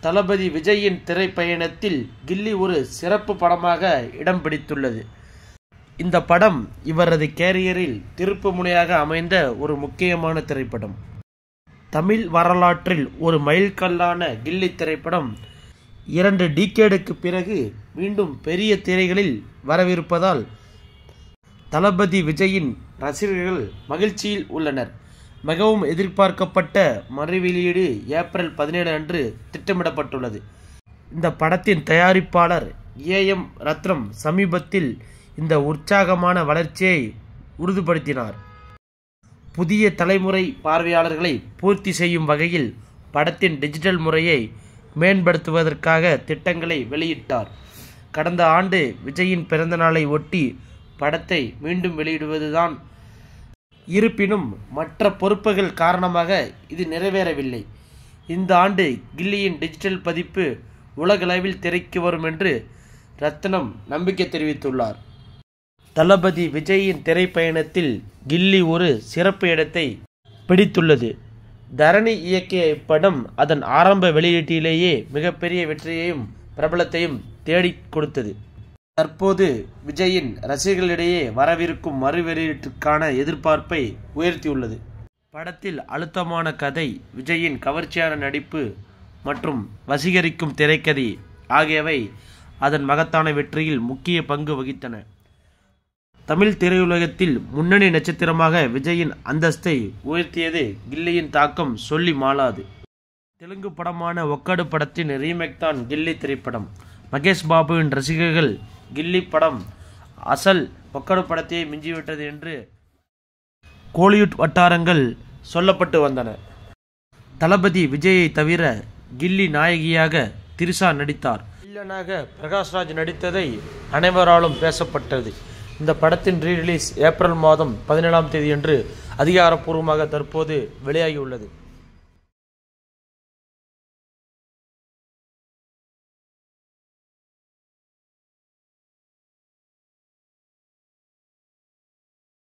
தளபதி விஜயின் திரைப்பயணத்தில் கில்லி ஒரு சிறப்பு படமாக இடம் பிடித்துள்ளது இந்த படம் இவரது கேரியரில் திருப்பு முனையாக அமைந்த ஒரு முக்கியமான திரைப்படம் தமிழ் வரலாற்றில் ஒரு மைல்கல்லான கில்லி திரைப்படம் இரண்டு டீக்கேடுக்கு பிறகு மீண்டும் பெரிய திரைகளில் வரவிருப்பதால் தளபதி விஜயின் ரசிகர்கள் மகிழ்ச்சியில் உள்ளனர் மிகவும் எதிர்பார்க்கப்பட்ட மறு வெளியீடு ஏப்ரல் பதினேழு அன்று திட்டமிடப்பட்டுள்ளது இந்த படத்தின் தயாரிப்பாளர் ஏ எம் ரத்னம் சமீபத்தில் இந்த உற்சாகமான வளர்ச்சியை உறுதிப்படுத்தினார் புதிய தலைமுறை பார்வையாளர்களை பூர்த்தி செய்யும் வகையில் படத்தின் டிஜிட்டல் முறையை மேம்படுத்துவதற்காக திட்டங்களை வெளியிட்டார் கடந்த ஆண்டு விஜயின் பிறந்தநாளை ஒட்டி படத்தை மீண்டும் வெளியிடுவதுதான் இருப்பினும் மற்ற பொறுப்புகள் காரணமாக இது நிறைவேறவில்லை இந்த ஆண்டு கில்லியின் டிஜிட்டல் பதிப்பு உலகளவில் திரைக்கு வரும் என்று ரத்னம் நம்பிக்கை தெரிவித்துள்ளார் தளபதி விஜயின் திரைப்பயணத்தில் கில்லி ஒரு சிறப்பு இடத்தை பிடித்துள்ளது தரணி இயக்கிய இப்படம் அதன் ஆரம்ப வெளியீட்டிலேயே மிகப்பெரிய வெற்றியையும் பிரபலத்தையும் தேடிக் கொடுத்தது தற்போது விஜயின் ரசிகர்களிடையே வரவிருக்கும் மறு வெளியீட்டிற்கான எதிர்பார்ப்பை உயர்த்தியுள்ளது படத்தில் அழுத்தமான கதை விஜயின் கவர்ச்சியான நடிப்பு மற்றும் வசீகரிக்கும் திரைக்கதை ஆகியவை அதன் மகத்தான வெற்றியில் முக்கிய பங்கு வகித்தன தமிழ் திரையுலகத்தில் முன்னணி நட்சத்திரமாக விஜயின் அந்தஸ்தை உயர்த்தியது கில்லியின் தாக்கம் சொல்லி மாளாது தெலுங்கு படமான ஒக்கடு படத்தின் ரீமேக் தான் கில்லி திரைப்படம் மகேஷ் பாபுவின் ரசிகர்கள் கில்லி படம் அசல் ஒக்கடு படத்தையே மிஞ்சிவிட்டது என்று கோலிவுட் வட்டாரங்கள் சொல்லப்பட்டு வந்தன தளபதி விஜயை தவிர கில்லி நாயகியாக திரிஷா நடித்தார் வில்லனாக பிரகாஷ்ராஜ் நடித்ததை அனைவராலும் பேசப்பட்டது இந்த படத்தின் ரீ ரிலீஸ் ஏப்ரல் மாதம் பதினேழாம் தேதியன்று அதிகாரப்பூர்வமாக தற்போது வெளியாகியுள்ளது